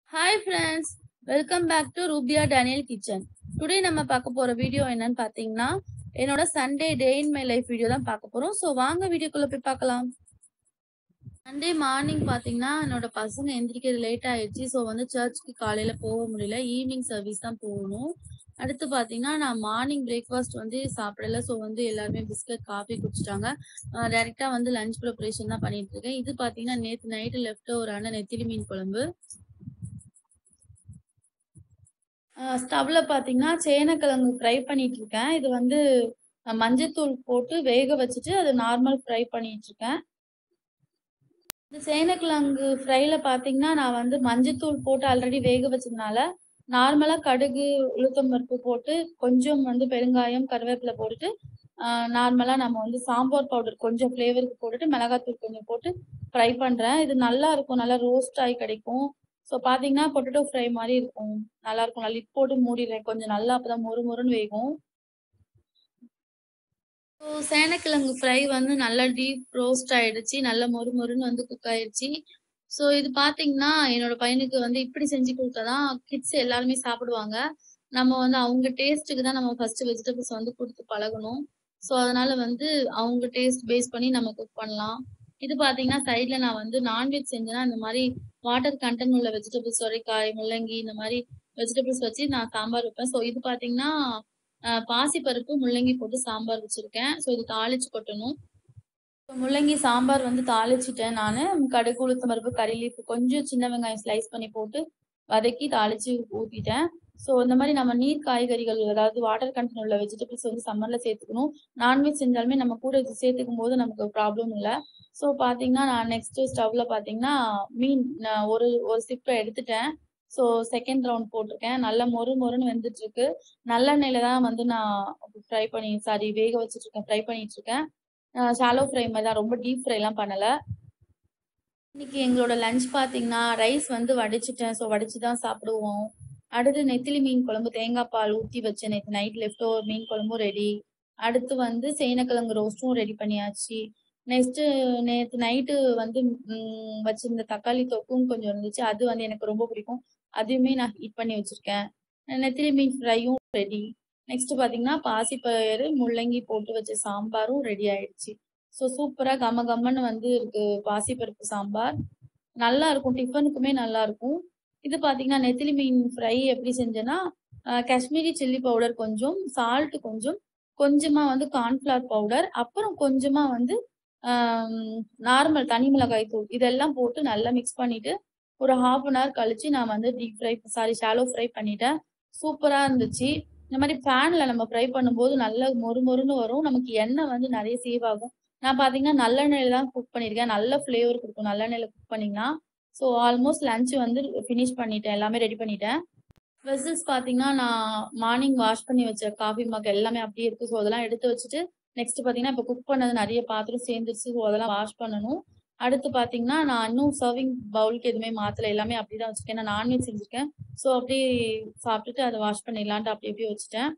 Hi friends welcome back to Rubiya Daniel kitchen today நம்ம பார்க்க போற வீடியோ என்னன்னு பார்த்தீங்கன்னா என்னோட Sunday day in my life video தான் பார்க்க போறோம் ஸோ வாங்க வீடியோக்குள்ள போய் பார்க்கலாம் சண்டே மார்னிங் பார்த்தீங்கன்னா என்னோட பசங்க எந்திரிக்கிறது லேட் ஆயிடுச்சு ஸோ வந்து சர்ச்சுக்கு காலையில போக முடியல ஈவினிங் சர்வீஸ் தான் போகணும் அடுத்து பார்த்தீங்கன்னா நான் மார்னிங் பிரேக்ஃபாஸ்ட் வந்து சாப்பிடல ஸோ வந்து எல்லாருமே பிஸ்கட் காஃபி குடிச்சிட்டாங்க டைரெக்டாக வந்து லஞ்ச் ப்ரிப்பரேஷன் தான் பண்ணிட்டு இருக்கேன் இது பார்த்தீங்கன்னா நேற்று நைட்டு லெஃப்ட் ஓவரான நெத்திலி மீன் குழம்பு ஸ்டவ்ல பாத்தீங்கன்னா சேனக்கிழங்கு ஃப்ரை பண்ணிட்டு இருக்கேன் இது வந்து அஹ், மஞ்சத்தூள் போட்டு வேக வச்சுட்டு அது நார்மல் ஃப்ரை பண்ணிட்டு இருக்கேன் இந்த சேனக்கிழங்கு ஃப்ரைல பாத்தீங்கன்னா நான் வந்து மஞ்சத்தூள் போட்டு ஆல்ரெடி வேக வச்சதுனால நார்மலா கடுகு உளுத்தம் பருப்பு போட்டு கொஞ்சம் வந்து பெருங்காயம் கருவேப்பிலை போட்டுட்டு நார்மலா நம்ம வந்து சாம்பார் பவுடர் கொஞ்சம் ஃப்ளேவருக்கு போட்டுட்டு மிளகாத்தூள் கொஞ்சம் போட்டு ஃப்ரை பண்றேன் இது நல்லா இருக்கும் நல்லா ரோஸ்ட் ஆகி கிடைக்கும் ஸோ பாத்தீங்கன்னா பொட்டேட்டோ ஃப்ரை மாதிரி இருக்கும் நல்லா இருக்கும் நான் லிட் போட்டு மூடிடுறேன் கொஞ்சம் நல்லா அப்பதான் மொறு மொறுன்னு வேகும் ஸோ சேனக்கிழங்கு ஃப்ரை வந்து நல்லா டீப் ரோஸ்ட் ஆயிடுச்சு நல்லா மொறு மொறுன்னு வந்து குக் ஆயிடுச்சு ஸோ இது பாத்தீங்கன்னா என்னோட பையனுக்கு வந்து இப்படி செஞ்சு கொடுத்தாதான் கிட்ஸ் எல்லாருமே சாப்பிடுவாங்க நம்ம வந்து அவங்க டேஸ்ட்டுக்கு தான் நம்ம ஃபர்ஸ்ட் வெஜிடபிள்ஸ் வந்து கொடுத்து பழகணும் ஸோ அதனால வந்து அவங்க டேஸ்ட் பேஸ் பண்ணி நம்ம குக் பண்ணலாம் இது பாத்தீங்கன்னா சைட்ல நான் வந்து நான்வெஜ் செஞ்சேன்னா இந்த மாதிரி வாட்டர் கண்டென்ட் உள்ள வெஜிடபிள்ஸ் சொரைக்காய் முள்ளங்கி இந்த மாதிரி வெஜிடபிள்ஸ் வச்சு நான் சாம்பார் வைப்பேன் ஸோ இது பாத்தீங்கன்னா அஹ், பாசிப்பருப்பு முள்ளங்கி போட்டு சாம்பார் வச்சிருக்கேன் ஸோ இது தாளிச்சு கொட்டணும் இப்போ முள்ளங்கி சாம்பார் வந்து தாளிச்சிட்டேன் நான் கடுகு உளுத்தம் பருப்பு கறி லீஃப் கொஞ்சம் சின்ன வெங்காயம் ஸ்லைஸ் பண்ணி போட்டு வதக்கி தாளிச்சு ஊத்திட்டேன் ஸோ இந்த மாதிரி நம்ம நீர் காய்கறிகள் அதாவது வாட்டர் கண்டென்ட் உள்ள வெஜிடபிள்ஸ் வந்து சம்மர்ல சேர்த்துக்கணும் நான்வெஜ் செஞ்சாலுமே நம்ம கூட இது சேர்த்துக்கும் போது நமக்கு ப்ராப்ளம் இல்லை ஸோ பார்த்தீங்கன்னா நான் நெக்ஸ்ட் ஸ்டவ்ல பார்த்தீங்கன்னா மீன் நான் ஒரு ஒரு சிப்பை எடுத்துட்டேன் ஸோ செகண்ட் ரவுண்ட் போட்டிருக்கேன் நல்லா மொறு மொறுன்னு வெந்துட்டு இருக்கு நல்லெண்ணெயில தான் வந்து நான் ஃப்ரை பண்ணி சாரி வேக வச்சுட்டு இருக்கேன் ஃப்ரை பண்ணிட்டு இருக்கேன் ஷாலோ ஃப்ரை மாதிரி தான் ரொம்ப டீப் ஃப்ரைலாம் பண்ணல இன்னைக்கு எங்களோட லஞ்ச் பார்த்தீங்கன்னா ரைஸ் வந்து வடிச்சிட்டேன் ஸோ வடிச்சு தான் சாப்பிடுவோம் அடுத்து நெத்திலி மீன் குழம்பு தேங்காய் பால் ஊற்றி வச்சேன் நேற்று நைட் லெஃப்ட் ஓவர் மீன் குழம்பும் ரெடி அடுத்து வந்து சேனக்கிழங்கு ரோஸ்ட்டும் ரெடி பண்ணியாச்சு நெக்ஸ்ட் நேற்று நைட்டு வந்து ம், வச்சிருந்த தக்காளி தொக்கும் கொஞ்சம் இருந்துச்சு அது வந்து எனக்கு ரொம்ப பிடிக்கும் அதையுமே நான் ஹீட் பண்ணி வச்சிருக்கேன் நெத்திலி மீன் ஃப்ரையும் ரெடி நெக்ஸ்ட் பாத்தீங்கன்னா பாசிப்பயிறு முள்ளங்கி போட்டு வச்ச சாம்பாரும் ரெடி ஆயிடுச்சு ஸோ சூப்பரா கம கம்மன்னு வந்து இருக்கு பாசிப்பருப்பு சாம்பார் நல்லா இருக்கும் டிஃபனுக்குமே நல்லா இருக்கும் இது பாத்தீங்கன்னா நெத்திலி மீன் ஃப்ரை எப்படி செஞ்சேன்னா அஹ், காஷ்மீரி சில்லி பவுடர் கொஞ்சம் சால்ட் கொஞ்சம் கொஞ்சமா வந்து கார்ன்ஃபிளவர் பவுடர் அப்புறம் கொஞ்சமா வந்து நார்மல் தனி மிளகாய் தூள் இதெல்லாம் போட்டு நல்லா மிக்ஸ் பண்ணிட்டு ஒரு ஹாஃப் அன் ஹவர் கழிச்சு நான் வந்து deep fry sorry shallow fry பண்ணிட்டேன் சூப்பரா இருந்துச்சு இந்த மாதிரி பேன்ல நம்ம ஃப்ரை பண்ணும்போது நல்லா மொறு மொறுன்னு வரும் நமக்கு எண்ணெய் வந்து நிறைய சேவ் ஆகும் நான் பாத்தீங்கன்னா நல்லெண்ணெயில தான் குக் பண்ணியிருக்கேன் நல்ல ஃப்ளேவர் கொடுக்கும் நல்லெண்ணெயில குக் பண்ணீங்கன்னா ஸோ ஆல்மோஸ்ட் லஞ்ச் வந்து ஃபினிஷ் பண்ணிட்டேன் எல்லாமே ரெடி பண்ணிட்டேன் வெசல்ஸ் பாத்தீங்கன்னா நான் மார்னிங் வாஷ் பண்ணி வச்ச காஃபி மக் எல்லாமே அப்படியே இருக்கு ஸோ அதெல்லாம் எடுத்து வச்சுட்டு நெக்ஸ்ட் பாத்தீங்கன்னா இப்போ குக் பண்ணது நிறைய பாத்திரம் சேர்ந்துருச்சு ஸோ அதெல்லாம் வாஷ் பண்ணணும் அடுத்து பாத்தீங்கன்னா நான் இன்னும் சர்விங் பவுலுக்கு எதுவுமே மாத்தல எல்லாமே அப்படிதான் வச்சிருக்கேன் நான் நான்வெஜ் செஞ்சிருக்கேன் ஸோ அப்படியே சாப்பிட்டுட்டு அதை வாஷ் பண்ணிடலான்ட்டு அப்படி அப்படியே வச்சுட்டேன்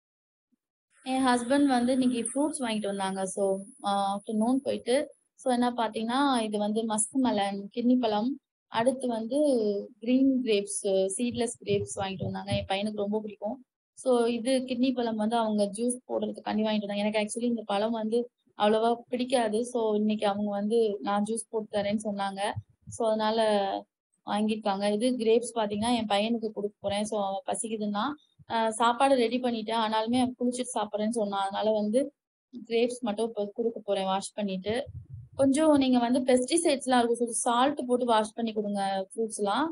என் ஹஸ்பண்ட் வந்து இன்னைக்கு ஃப்ரூட்ஸ் வாங்கிட்டு வந்தாங்க ஸோ ஆஃப்டர்நூன் போயிட்டு ஸோ என்ன பார்த்தீங்கன்னா இது வந்து மஸ்க் மெலன் கிட்னி பழம் அடுத்து வந்து கிரீன் கிரேப்ஸ் சீட்லெஸ் கிரேப்ஸ் வாங்கிட்டு வந்தாங்க என் பையனுக்கு ரொம்ப பிடிக்கும் ஸோ இது கிட்னி பழம் வந்து அவங்க ஜூஸ் போடுறதுக்காண்டி வாங்கிட்டு வந்தாங்க எனக்கு ஆக்சுவலி இந்த பழம் வந்து அவ்வளவா பிடிக்காது ஸோ இன்னைக்கு அவங்க வந்து நான் ஜூஸ் போட்டு தரேன்னு சொன்னாங்க ஸோ அதனால வாங்கியிருக்காங்க இது கிரேப்ஸ் பார்த்தீங்கன்னா என் பையனுக்கு கொடுக்க போறேன் ஸோ அவன் பசிக்குதுன்னா ஆஹ் சாப்பாடு ரெடி பண்ணிட்டேன் ஆனாலுமே அவன் குளிச்சுட்டு சாப்பிட்றேன்னு சொன்னான் அதனால வந்து கிரேப்ஸ் மட்டும் இப்போ கொடுக்க போறேன் வாஷ் பண்ணிட்டு கொஞ்சம் நீங்க வந்து பெஸ்டிசைட்ஸ்லாம் இருக்கும் கொஞ்சம் சால்ட் போட்டு வாஷ் பண்ணி கொடுங்க ஃப்ரூட்ஸ்லாம்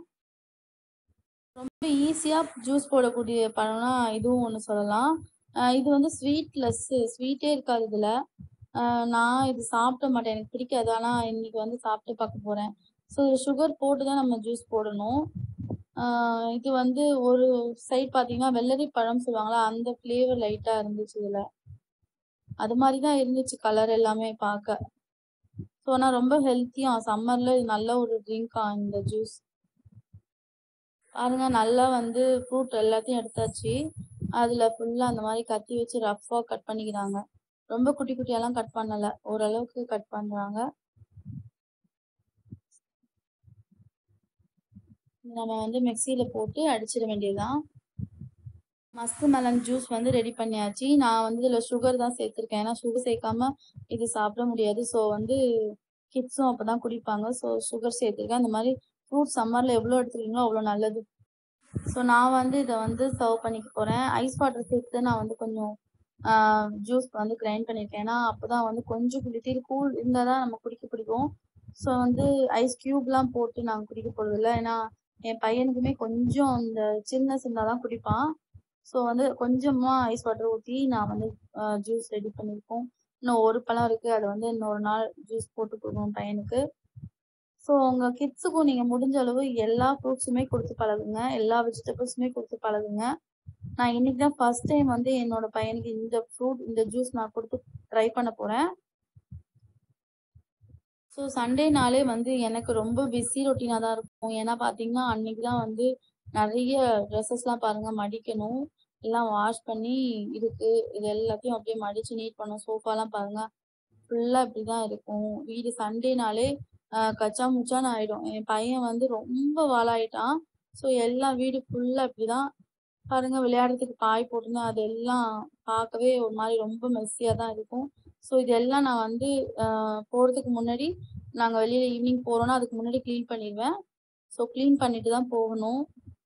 ரொம்ப ஈஸியா ஜூஸ் போடக்கூடிய பழம்னா இதுவும் ஒன்று சொல்லலாம் ஆஹ் இது வந்து ஸ்வீட்லெஸ் ஸ்வீட்டே இருக்காது இதுல ஆஹ் நான் இது சாப்பிட மாட்டேன் எனக்கு பிடிக்காது ஆனா இன்னைக்கு வந்து சாப்பிட்டு பார்க்க போறேன் ஸோ சுகர் போட்டு தான் நம்ம ஜூஸ் போடணும் ஆஹ் இது வந்து ஒரு சைட் பாத்தீங்கன்னா வெள்ளரி பழம் சொல்லுவாங்களா அந்த ஃப்ளேவர் லைட்டா இருந்துச்சு இதுல அது மாதிரி தான் இருந்துச்சு கலர் எல்லாமே பார்க்க ஸோ ஆனால் ரொம்ப ஹெல்த்தியா சம்மர்ல இது நல்ல ஒரு ட்ரிங்கா இந்த ஜூஸ் பாருங்க நல்லா வந்து ஃப்ரூட் எல்லாத்தையும் எடுத்தாச்சு அதுல ஃபுல்லா அந்த மாதிரி கத்தி வச்சு ரஃப்பா கட் பண்ணிக்கிறாங்க ரொம்ப குட்டி குட்டியெல்லாம் கட் பண்ணல ஓரளவுக்கு கட் பண்றாங்க நம்ம வந்து மிக்ஸியில போட்டு அடிச்சிட வேண்டியதுதான். மஸ்க் மெலன் ஜூஸ் வந்து ரெடி பண்ணியாச்சு. நான் வந்து இதில சுகர் தான் சேர்த்துருக்கேன். ஏன்னா சுகர் சேர்க்காம இது சாப்பிட முடியாது. ஸோ வந்து கிட்ஸும் அப்பதான் குடிப்பாங்க. ஸோ சுகர் சேர்த்துருக்கேன். அந்த மாரி ஃப்ரூட்ஸ் சம்மர்ல எவ்வளோ எடுத்துக்கிறீங்களோ அவ்வளோ நல்லது. ஸோ நான் வந்து இத வந்து சர்வ் பண்ணிக்க போறேன். ஐஸ் வாட்டர் சேர்த்து நான் வந்து கொஞ்சம் ஆ ஜூஸ் வந்து கிரைண்ட் பண்ணியிருக்கேன். ஏன்னா அப்பதான் வந்து கொஞ்சம் லிட்டில் கூல் இருந்தா தான் நம்ம குடிக்க பிடிக்கும். ஸோ வந்து ஐஸ் கியூப்லாம் போட்டு நாங்க குடிக்க போறதில்ல. ஏன்னா என் பையனுக்குமே கொஞ்சம் இந்த சில்னஸ் இருந்தா தான் குடிப்பான். ஸோ வந்து கொஞ்சமா ஐஸ் வாட்டர் ஊத்தி நான் வந்து அ ஜூஸ் ரெடி பண்ணியிருக்கோம். இன்னும் ஒரு பழம் இருக்கு. அத வந்து இன்னொரு நாள் ஜூஸ் போட்டு குடுக்கணும் பையனுக்கு. ஸோ உங்க கிட்ஸுக்கும் நீங்க முடிஞ்ச அளவு எல்லா ஃப்ரூட்ஸுமே குடுத்து பழகுங்க. எல்லா வெஜிடபிள்ஸுமே குடுத்து பழகுங்க. நான் இன்னைக்கு தான் ஃபர்ஸ்ட் டைம் வந்து என்னோட பையனுக்கு இந்த ஃப்ரூட் இந்த ஜூஸ் நான் குடுத்து ட்ரை பண்ண போறேன். ஸோ சண்டேனாலே வந்து எனக்கு ரொம்ப பிஸி ரொட்டீனா தான் இருக்கும். ஏன்னா பார்த்தீங்கன்னா, அன்னைக்கு தான் வந்து நெறைய ட்ரெஸ்ஸஸ்லாம் பாருங்க மடிக்கணும். எல்லாம் வாஷ் பண்ணி இருக்கு. இது எல்லாத்தையும் அப்படியே மடிச்சு நீட் பண்ணணும். சோஃபாலாம் பாருங்க ஃபுல்லா இப்படிதான் இருக்கும். வீடு சண்டேனாலே அ கச்சா முச்சான்னு ஆயிடும். என் பையன் வந்து ரொம்ப வாலாயிட்டான். ஸோ எல்லா வீடு ஃபுல்லா இப்படிதான். பாருங்க விளையாடுறதுக்கு பாய் போட்டிருந்தேன். அது எல்லாம் பார்க்கவே ஒரு மாரி ரொம்ப மெஸ்ஸியா தான் இருக்கும். ஸோ இதெல்லாம் நான் வந்து அ போறதுக்கு முன்னாடி நாங்க வெளியில ஈவினிங் போறோம்னா, அதுக்கு முன்னாடி கிளீன் பண்ணிருவேன். ஸோ கிளீன் பண்ணிட்டு தான் போகணும்.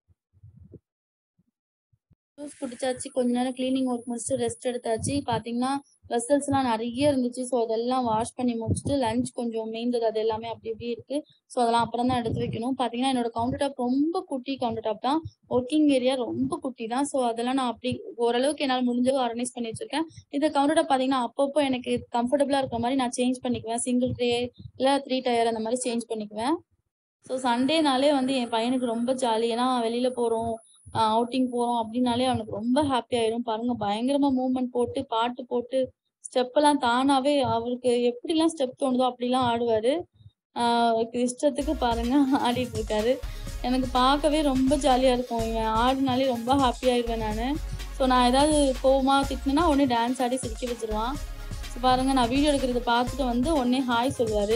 ஜூஸ் குடிச்சாச்சு. கொஞ்ச நேரம் கிளீனிங் ஒர்க் முடிச்சுட்டு ரெஸ்ட் எடுத்தாச்சு. பார்த்தீங்கன்னா, வெசல்ஸ்லாம் நெறைய இருந்துச்சு. ஸோ அதெல்லாம் வாஷ் பண்ணி முடிச்சுட்டு லஞ்ச் கொஞ்சம் மீந்தது அது எல்லாமே அப்படி இப்படி இருக்கு. ஸோ அதெல்லாம் அப்புறம் தான் எடுத்து வைக்கணும். பார்த்தீங்கன்னா, என்னோட கவுண்டர் டாப் ரொம்ப குட்டி கவுண்டர் டாப் தான். ஒர்க்கிங் ஏரியா ரொம்ப குட்டி தான். ஸோ அதெல்லாம் நான் அப்படி ஓரளவுக்கு என்னால முடிஞ்சது ஆர்கனைஸ் பண்ணி வச்சிருக்கேன். இந்த கவுண்டர் டாப் பார்த்தீங்கன்னா, அப்பப்போ எனக்கு கம்ஃபர்டபுளா இருக்கிற மாரி நான் சேஞ்ச் பண்ணிக்குவேன். சிங்கிள் ட்ரே இல்ல 3 டயர் அந்த மாரி சேஞ்ச் பண்ணிக்குவேன். ஸோ சண்டேனாலே வந்து என் பையனுக்கு ரொம்ப ஜாலி. ஏன்னா வெளியில போறோம், அ அவுட்டிங் போறோம் அப்படின்னாலே அவனுக்கு ரொம்ப ஹாப்பி ஆயிரும். பாருங்க பயங்கரமா மூவ்மெண்ட் போட்டு, பாட்டு போட்டு, ஸ்டெப்பெல்லாம் தானாவே அவருக்கு எப்படிலாம் ஸ்டெப் தோணுதோ அப்படிலாம் ஆடுவாரு. ஆ அவருக்கு இஷ்டத்துக்கு பாருங்க ஆடிட்டு இருக்காரு. எனக்கு பார்க்கவே ரொம்ப ஜாலியா இருக்கும். இவன் ஆடுனாலே ரொம்ப ஹாப்பி ஆயிருவேன் நானு. ஸோ நான் ஏதாவது கோவமா திட்டுனேன்னா உடனே டான்ஸ் ஆடி சிரிக்க வச்சுருவான். ஸோ பாருங்க நான் வீடியோ எடுக்கிறத பார்த்துட்டு வந்து உடனே ஹாய் சொல்லுவாரு.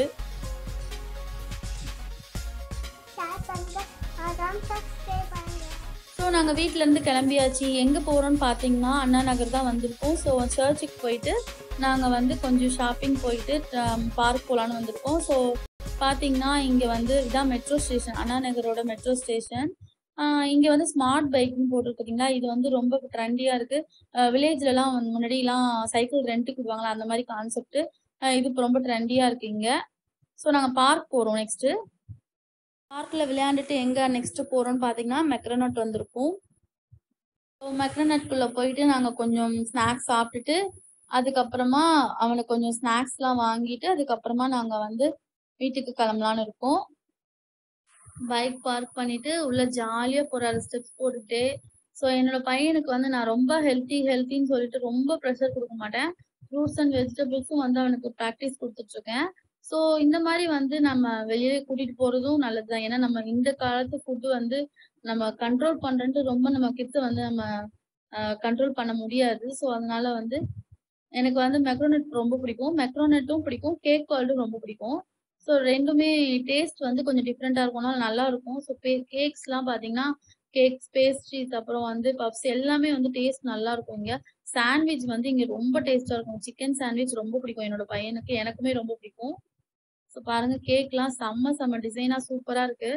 ஷேர் பண்ணுங்க மறக்காம சப்ஸ்கிரைப் பண்ணுங்க ஸோ நாங்க வீட்லருந்து கிளம்பியாச்சு. எங்க போறோம்னு பார்த்தீங்கன்னா, அண்ணா நகர் தான் வந்திருக்கோம். ஸோ சர்ச்சுக்கு போயிட்டு, நாங்க வந்து கொஞ்சம் ஷாப்பிங் போயிட்டு அ பார்க் போலான்னு வந்திருக்கோம். ஸோ பார்த்தீங்கன்னா, இங்க வந்து இதான் மெட்ரோ ஸ்டேஷன். அண்ணா நகரோட மெட்ரோ ஸ்டேஷன். ஆ இங்க வந்து ஸ்மார்ட் பைக்ன்னு போட்டிருக்கு பார்த்தீங்களா, இது வந்து ரொம்ப ட்ரெண்டியா இருக்கு. அ வில்லேஜ்லலாம் முன்னாடிலாம் சைக்கிள் ரென்ட்டுக்கு விடுவாங்கல்ல, அந்த மாரி கான்செப்ட். அ இது இப்ப ரொம்ப ட்ரெண்டியா இருக்கு இங்க. ஸோ நாங்க பார்க் போறோம் நெக்ஸ்ட்டு. பார்க்ல விளையாண்டுட்டு எங்க நெக்ஸ்ட் போறோம்னு பார்த்தீங்கன்னா, மெக்டொனால்ட் வந்திருக்கோம். ஸோ மெக்டொனால்ட்குள்ள போயிட்டு நாங்க கொஞ்சம் ஸ்நாக்ஸ் சாப்பிட்டுட்டு, அதுக்கப்புறமா அவனுக்கு கொஞ்சம் ஸ்நாக்ஸ்லாம் வாங்கிட்டு, அதுக்கப்புறமா நாங்க வந்து வீட்டுக்கு கிளம்பலான்னு இருக்கோம். பைக் பார்க் பண்ணிட்டு உள்ள ஜாலியா போறாரு ஸ்டெப்ஸ் போட்டுட்டே. ஸோ என்னோட பையனுக்கு வந்து நான் ரொம்ப ஹெல்த்தி ஹெல்த்தின்னு சொல்லிட்டு ரொம்ப ப்ரெஷர் குடுக்க மாட்டேன். ஃப்ரூட்ஸ் அண்ட் வெஜிடபிள்ஸும் வந்து அவனுக்கு பிராக்டிஸ் குடுத்துட்டுருக்கேன். ஸோ இந்த மாரி வந்து நம்ம வெளிய கூட்டிட்டு போறதும் நல்லது தான். ஏன்னா நம்ம இந்த காலத்து ஃபுட் வந்து நம்ம கண்ட்ரோல் பண்றேன்ட்டு ரொம்ப நம்ம கிட்ஸ வந்து நம்ம அ கண்ட்ரோல் பண்ண முடியாது. ஸோ அதனால வந்து எனக்கு வந்து மெக்டொனால்ட் ரொம்ப பிடிக்கும். மெக்டொனால்ட்டும் பிடிக்கும். கேக் வேர்ல்டும் ரொம்ப பிடிக்கும். ஸோ 2மே டேஸ்ட் வந்து கொஞ்சம் டிஃபரெண்ட்டா இருக்கும். ஆனா நல்லாருக்கும். ஸோ பே கேக்ஸ்லாம் பார்த்தீங்கன்னா, கேக்ஸ், பேஸ்ட்ரீஸ் அப்புறம் வந்து பப்ஸ் எல்லாமே வந்து டேஸ்ட் நல்லாருக்கும் இங்க. சாண்ட்விச் வந்து இங்க ரொம்ப டேஸ்ட்டா இருக்கும். சிக்கன் சாண்ட்விச் ரொம்ப பிடிக்கும் என்னோட பையனுக்கு. எனக்குமே ரொம்ப பிடிக்கும். ஸோ பாருங்க கேக்லாம் செம்ம செம்ம டிசைனா சூப்பரா இருக்கு.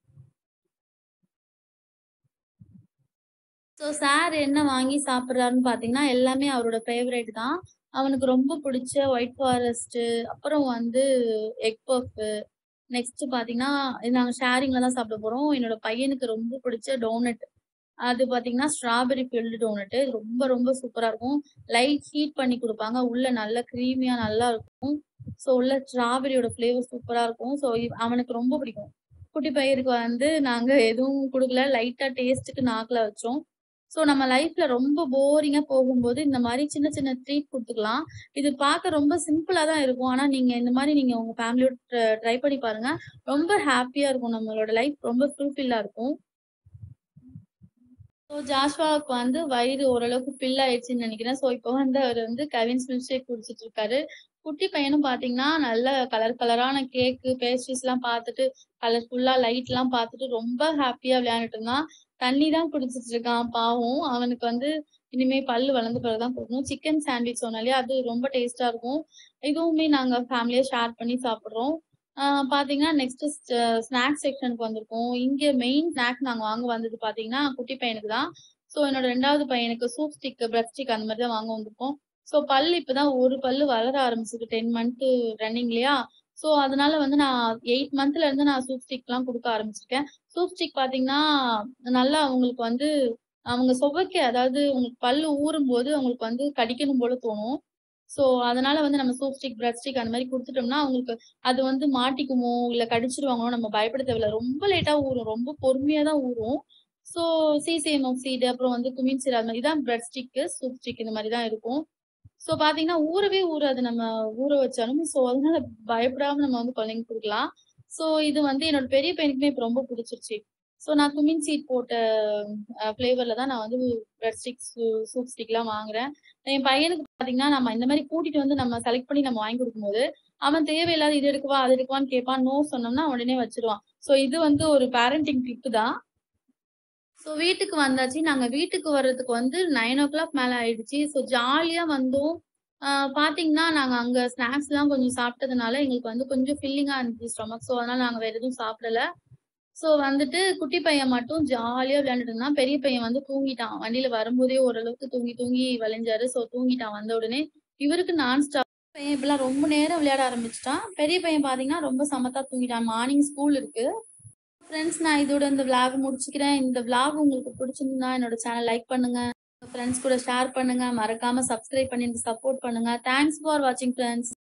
ஸோ சார் என்ன வாங்கி சாப்பிடுறாருன்னு பார்த்தீங்கன்னா, எல்லாமே அவரோட ஃபேவரைட் தான். அவனுக்கு ரொம்ப பிடிச்ச ஒயிட் ஃபாரஸ்ட்டு, அப்புறம் வந்து எக் பஃப்பு, நெக்ஸ்ட் பார்த்தீங்கன்னா, இது நாங்க ஷேரிங்ல தான் சாப்பிட போறோம். என்னோட பையனுக்கு ரொம்ப பிடிச்ச டோனட். அது பார்த்தீங்கன்னா, ஸ்ட்ராபெர்ரி ஃபில்டு டோனட்டு. இது ரொம்ப ரொம்ப சூப்பரா இருக்கும். லைட் ஹீட் பண்ணி குடுப்பாங்க. உள்ள நல்லா கிரீமியா நல்லா இருக்கும். ஸோ உள்ள ஸ்ட்ராபெர்ரியோட ஃப்ளேவர் சூப்பரா இருக்கும். ஸோ இவ் அவனுக்கு ரொம்ப பிடிக்கும். குட்டி பையனுக்கு வந்து நாங்க எதுவும் குடுக்கல. லைட்டா டேஸ்ட்டுக்கு நாக்குல வச்சோம். ஸோ நம்ம லைஃப்ல ரொம்ப போரிங்கா போகும்போது இந்த மாரி சின்ன சின்ன ட்ரீட் குடுத்துக்கலாம். இது பார்க்க ரொம்ப சிம்பிளா தான் இருக்கும். ஆனா நீங்க இந்த மாரி நீங்க உங்க ஃபேமிலியோட ட்ர ட்ரை பண்ணி பாருங்க. ரொம்ப ஹேப்பியா இருக்கும். நம்மளோட லைஃப் ரொம்ப ஃபுல்ஃபில்லா இருக்கும். ஸோ ஜாஷ்வாவுக்கு வந்து வயிறு ஓரளவுக்கு ஃபில் ஆயிடுச்சுன்னு நினைக்கிறேன். ஸோ இப்போ வந்து அவரு வந்து கவின்ஸ் மில்க் ஷேக் குடிச்சிட்டு இருக்காரு. குட்டி பையனும் பார்த்தீங்கன்னா, நல்ல கலர் கலரான கேக்கு, பேஸ்ட்ரீஸ்லாம் பார்த்துட்டு, கலர்ஃபுல்லா லைட்லாம் பார்த்துட்டு ரொம்ப ஹேப்பியா விளையாண்டுட்டு இருந்தான். தண்ணி தான் குடிச்சிட்டு இருக்கான் பாவம். அவனுக்கு வந்து இனிமே பல்லு வளர்ந்த பிறகு தான் குடுக்கணும். சிக்கன் சாண்ட்விச் சொன்னேன் இல்லையா? அது ரொம்ப டேஸ்ட்டா இருக்கும். இதுவுமே நாங்க ஃபேமிலியா ஷேர் பண்ணி சாப்பிடுறோம். ஆ பார்த்தீங்கன்னா, நெக்ஸ்ட் ஸ் ஸ்நாக்ஸ் செக்ஷனுக்கு வந்திருக்கோம். இங்க மெயின் ஸ்நாக் நாங்க வாங்க வந்தது பார்த்தீங்கன்னா, குட்டி பையனுக்கு தான். ஸோ என்னோட 2வது பையனுக்கு சூப் ஸ்டிக், பிரெட் ஸ்டிக் அந்த மாரி தான் வாங்க வந்திருக்கோம். ஸோ பல்லு இப்ப தான் ஒரு பல்லு வளர ஆரம்பிச்சது. 10 மந்த் ரன்னிங் இல்லையா? ஸோ அதனால வந்து நான் 8 மந்த்ல இருந்து நான் சூப் ஸ்டிக்லாம் குடுக்க ஆரம்பிச்சுருக்கேன். சூப் ஸ்டிக் பார்த்தீங்கன்னா, நல்லா அவங்களுக்கு வந்து அவங்க சுவைக்க அதாவது உங்களுக்கு பல்லு ஊறும்போது அவங்களுக்கு வந்து கடிக்கணும் போல தோணும். ஸோ அதனால வந்து நம்ம சூப் ஸ்டிக், பிரெட் ஸ்டிக் அந்த மாரி குடுத்துட்டோம்னா, அவங்களுக்கு அது வந்து மாட்டிக்குமோ, இல்ல கடிச்சிருவாங்களோ நம்ம பயப்பட தேவையில்ல. ரொம்ப லேட்டா ஊறும். ரொம்ப பொறுமையா தான் ஊறும். ஸோ சிசிஎம்எஃப் சீடு, அப்புறம் வந்து குமின் சீடு அது மாரி இதான் பிரெட் ஸ்டிக்கு, சூப் ஸ்டிக் இந்த மாரி தான் இருக்கும். ஸோ பார்த்தீங்கன்னா, ஊறவே ஊறாது நம்ம ஊற வச்சாலும். ஸோ அதனால பயப்படாம நம்ம வந்து குழந்தைங்களுக்கு குடுக்கலாம். ஸோ இது வந்து என்னோட பெரிய பையனுக்குமே இப்ப ரொம்ப புடிச்சிருச்சு. ஸோ நான் குமின் சீட் போட்ட அ ஃப்ளேவர்ல தான் நான் வந்து பிரெட் ஸ்டிக், சூ சூப் ஸ்டிக்லாம் வாங்குறேன். என் பையனுக்கு பார்த்தீங்கன்னா, நம்ம இந்த மாரி கூட்டிட்டு வந்து நம்ம செலக்ட் பண்ணி நம்ம வாங்கி குடுக்கும்போது, அவன் தேவையில்லாத இது எடுக்கவா, அது எடுக்கவான்னு கேட்பான். நோ சொன்னோம்னா உடனே வச்சுருவான். ஸோ இது வந்து ஒரு பேரண்டிங் டிப் தான். ஸோ வீட்டுக்கு வந்தாச்சு. நாங்க வீட்டுக்கு வர்றதுக்கு வந்து 9:00 மேல ஆயிடுச்சு. ஸோ ஜாலியா வந்தோம். ஆ பார்த்தீங்கன்னா, நாங்க அங்க ஸ்நாக்ஸ்லாம் கொஞ்சம் சாப்பிட்டதுனால எங்களுக்கு வந்து கொஞ்சம் ஃபில்லிங்கா இருந்துச்சு ஸ்டொமக். ஸோ அதனால நாங்க வேற எதுவும் சாப்பிடல. ஸோ வந்துட்டு குட்டி பையன் மட்டும் ஜாலியா விளையாண்டுட்டு இருந்தான். பெரிய பையன் வந்து தூங்கிட்டான். வண்டியில வரும்போதே ஓரளவுக்கு தூங்கி தூங்கி வழிஞ்சாரு. ஸோ தூங்கிட்டான் வந்த உடனே. இவருக்கு நான் ஸ்டாப் பையன் இப்பலாம் ரொம்ப நேரம் விளையாட ஆரம்பிச்சுட்டான். பெரிய பையன் பார்த்தீங்கன்னா, ரொம்ப சமத்தா தூங்கிட்டான். மார்னிங் ஸ்கூல் இருக்கு. ஃப்ரெண்ட்ஸ் நான் இதோட இந்த விளாக் முடிச்சுக்கிறேன். இந்த விளாக் உங்களுக்கு பிடிச்சிருந்தா என்னோட சேனல் லைக் பண்ணுங்க. உங்க ஃப்ரெண்ட்ஸ் கூட ஷேர் பண்ணுங்க. மறக்காம சப்ஸ்கிரைப் பண்ணி எனக்கு சப்போர்ட் பண்ணுங்க. தேங்க்ஸ் ஃபார் வாட்சிங் ஃப்ரெண்ட்ஸ்.